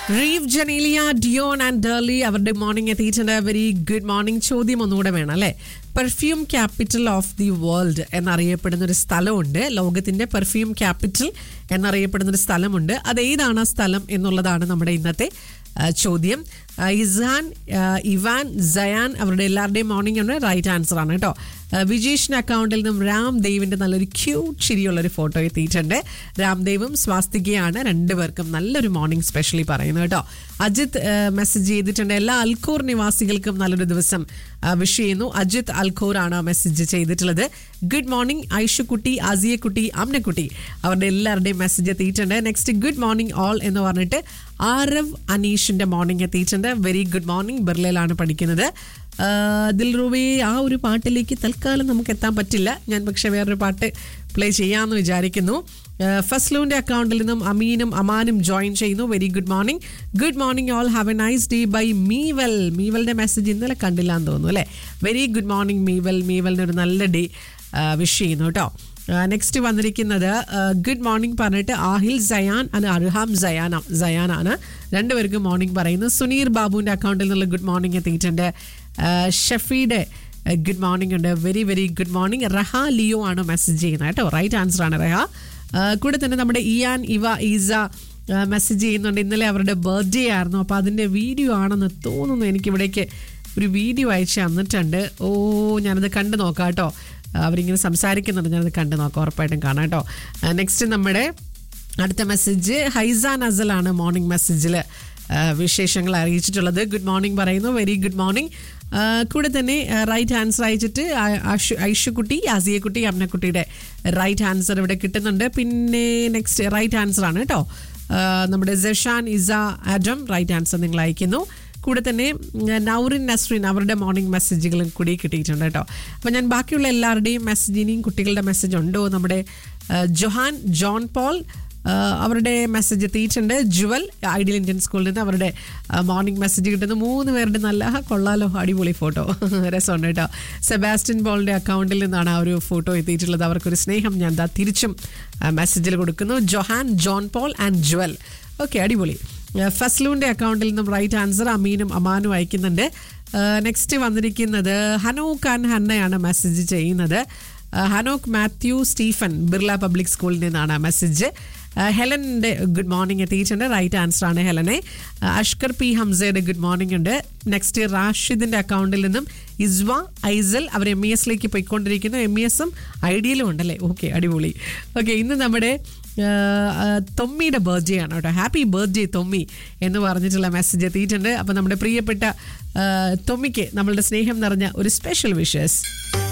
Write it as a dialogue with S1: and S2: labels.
S1: റീവ് Genelia Dion and Darly അവരുടെ morning എത്തിയിട്ടുണ്ട് very good morning ചോദ്യം ഒന്നുകൂടെ വേണം അല്ലേ perfume capital of the world എന്നറിയപ്പെടുന്ന ഒരു സ്ഥലമുണ്ട് ലോകത്തിന്റെ പെർഫ്യൂം ക്യാപിറ്റൽ എന്നറിയപ്പെടുന്ന ഒരു സ്ഥലമുണ്ട് അത് ഏതാണ് ആ സ്ഥലം എന്നുള്ളതാണ് നമ്മുടെ ഇന്നത്തെ ആ, ചോദ്യം ആ, ഇസാൻ ആ, ഇവാൻ സയാൻ അവരുടെ എല്ലാവരുടെയും മോർണിംഗ് ഉണ്ട് റൈറ്റ് ആൻസർ ആണ് കേട്ടോ ആ, വിജേഷിന്റെ അക്കൗണ്ടിൽ നിന്നും രാം ദേവിന്റെ നല്ലൊരു ക്യൂട്ട് ചിരിയുള്ള ഒരു ഫോട്ടോ എത്തിയിട്ടുണ്ട് രാംദേവും സ്വാസ്തികയാണ് രണ്ടുപേർക്കും നല്ലൊരു മോർണിംഗ് സ്പെഷ്യലി പറയുന്നത് കേട്ടോ അജിത് മെസ്സേജ് ചെയ്തിട്ടുണ്ട് എല്ലാ അൽക്കൂർ നിവാസികൾക്കും നല്ലൊരു ദിവസം വിഷ് ചെയ്യുന്നു അജിത് അൽഖോർ ആണ് മെസ്സേജ് ചെയ്തിട്ടുള്ളത് ഗുഡ് മോർണിംഗ് ഐഷുക്കുട്ടി അസിയക്കുട്ടി അമ്നക്കുട്ടി അവരുടെ എല്ലാവരുടെയും മെസ്സേജ് എത്തിയിട്ടുണ്ട് നെക്സ്റ്റ് ഗുഡ് മോർണിംഗ് ഓൾ എന്ന് പറഞ്ഞിട്ട് ആരവ് അനീഷിന്റെ മോർണിംഗ് എത്തിയിട്ടുണ്ട് വെരി ഗുഡ് മോർണിംഗ് ബിർലയിലാണ് പഠിക്കുന്നത് ആ, ദിൽറുബി ആ ഒരു പാട്ടിലേക്ക് തൽക്കാലം നമുക്ക് എത്താൻ പറ്റില്ല ഞാൻ പക്ഷെ വേറൊരു പാട്ട് പ്ലേ ചെയ്യാമെന്ന് വിചാരിക്കുന്നു ഫസ്ലൂന്റെ അക്കൗണ്ടിൽ നിന്നും അമീനും അമാനും ജോയിൻ ചെയ്യുന്നു very good morning good morning all have a nice day bye Meeval മീവലിന്റെ മെസ്സേജ് ഇന്നലെ കണ്ടില്ല എന്ന് തോന്നുന്നു അല്ലേ വെരി ഗുഡ് മോർണിംഗ് മീവൽ മീവലിന് ഒരു നല്ല ഡേ വിഷ് ചെയ്യുന്നു കേട്ടോ നെക്സ്റ്റ് വന്നിരിക്കുന്നത് ഗുഡ് മോർണിംഗ് പറഞ്ഞിട്ട് ആഹിൽ സയാൻ ആണ് അർഹാം സയാന സയാനാണ് രണ്ടുപേർക്കും മോർണിംഗ് പറയുന്നു സുനീർ ബാബുവിന്റെ അക്കൗണ്ടിൽ നിന്നുള്ള ഗുഡ് മോർണിംഗ് എത്തിയിട്ടുണ്ട് ആ, ഷഫീയുടെ ഗുഡ് മോർണിംഗ് ഉണ്ട് very very good morning Raha Leo ആണ് മെസ്സേജ് ചെയ്യുന്നത് കേട്ടോ റൈറ്റ് ആൻസർ ആണ് റഹ ആ, കൂടെ തന്നെ നമ്മുടെ ഇയാൻ ഇവ ഈസ മെസ്സേജ് ചെയ്യുന്നുണ്ട് ഇന്നലെ അവരുടെ ബർത്ത്ഡേ ആയിരുന്നു അപ്പോൾ അതിൻ്റെ വീഡിയോ ആണെന്ന് തോന്നുന്നു എനിക്കിവിടേക്ക് ഒരു വീഡിയോ അയച്ച് തന്നിട്ടുണ്ട് ഓ ഞാനത് കണ്ടു നോക്കാം കേട്ടോ അവരിങ്ങനെ സംസാരിക്കുന്നുണ്ട് ഞാനത് കണ്ടു നോക്കാം ഉറപ്പായിട്ടും കാണാം കേട്ടോ നെക്സ്റ്റ് നമ്മുടെ അടുത്ത മെസ്സേജ് ഹൈസ നസലാണ് മോർണിംഗ് മെസ്സേജിൽ വിശേഷങ്ങൾ അറിയിച്ചിട്ടുള്ളത് ഗുഡ് മോർണിംഗ് പറയുന്നു വെരി ഗുഡ് മോർണിംഗ് കൂടെ തന്നെ റൈറ്റ് ആൻസർ അയച്ചിട്ട് ആ- ആഷു- ഐഷുക്കുട്ടി ആസിയക്കുട്ടി അമ്മക്കുട്ടിയുടെ റൈറ്റ് ആൻസർ ഇവിടെ കിട്ടുന്നുണ്ട് പിന്നെ നെക്സ്റ്റ് റൈറ്റ് ആൻസർ ആണ് കേട്ടോ ആ, നമ്മുടെ Jashan Isa Adam right answer നിങ്ങൾ അയക്കുന്നു കൂടെ തന്നെ ഉം, നൗറിൻ നസ്രിൻ അവരുടെ മോർണിംഗ് മെസ്സേജുകളും കൂടി കിട്ടിയിട്ടുണ്ട് കേട്ടോ അപ്പം ഞാൻ ബാക്കിയുള്ള എല്ലാവരുടെയും മെസ്സേജ് ഇനിയും കുട്ടികളുടെ മെസ്സേജ് ഉണ്ടോ നമ്മുടെ ആ, ജൊഹാൻ ജോൺ പോൾ ആ, അവരുടെ മെസ്സേജ് എത്തിയിട്ടുണ്ട് ജുവൽ ഐഡിയൽ ഇന്ത്യൻ സ്കൂളിൽ നിന്ന് അവരുടെ മോർണിംഗ് മെസ്സേജ് കിട്ടുന്ന മൂന്ന് പേരുടെ നല്ല "ആ, കൊള്ളാലോ അടിപൊളി ഫോട്ടോ രസമുണ്ട് കേട്ടോ സെബാസ്റ്റ്യൻ പോളിൻ്റെ അക്കൗണ്ടിൽ നിന്നാണ് ആ ഒരു ഫോട്ടോ എത്തിയിട്ടുള്ളത് അവർക്കൊരു സ്നേഹം ഞാൻ ദാ തിരിച്ചും മെസ്സേജിൽ കൊടുക്കുന്നു Johan John Paul and Jewel okay അടിപൊളി ഫസ്ലൂൻ്റെ അക്കൗണ്ടിൽ നിന്നും റൈറ്റ് ആൻസർ അമീനും അമാനും അയക്കുന്നുണ്ട് നെക്സ്റ്റ് വന്നിരിക്കുന്നത് ഹനൂക്ക് ആൻഡ് ഹന്നയാണ് മെസ്സേജ് ചെയ്യുന്നത് ആ, Hanok Mathew Stephen Birla public സ്കൂളിൽ നിന്നാണ് മെസ്സേജ് ഹെലൻ്റെ ഗുഡ് മോർണിംഗ് എത്തിയിട്ടുണ്ട് റൈറ്റ് ആൻസർ ആണ് ഹെലനെ ആ, അഷ്കർ പി ഹംസയുടെ ഗുഡ് മോർണിംഗ് ഉണ്ട് നെക്സ്റ്റ് റാഷിദിന്റെ അക്കൗണ്ടിൽ നിന്നും ഇസ്വ ഐസൽ അവർ എം ഇ എസിലേക്ക് പോയിക്കൊണ്ടിരിക്കുന്നു എം ഇ എസും ഐഡിയലും ഉണ്ടല്ലേ ഓക്കെ അടിപൊളി ഓക്കെ ഇന്ന് നമ്മുടെ ആ, ആ, തൊമ്മിയുടെ ബർത്ത്ഡേ ആണ് കേട്ടോ ഹാപ്പി ബർത്ത്ഡേ തൊമ്മി എന്ന് പറഞ്ഞിട്ടുള്ള മെസ്സേജ് എത്തിയിട്ടുണ്ട് അപ്പോൾ നമ്മുടെ പ്രിയപ്പെട്ട ആ, തൊമ്മിക്ക് നമ്മളുടെ സ്നേഹം നിറഞ്ഞ ഒരു സ്പെഷ്യൽ വിഷസ്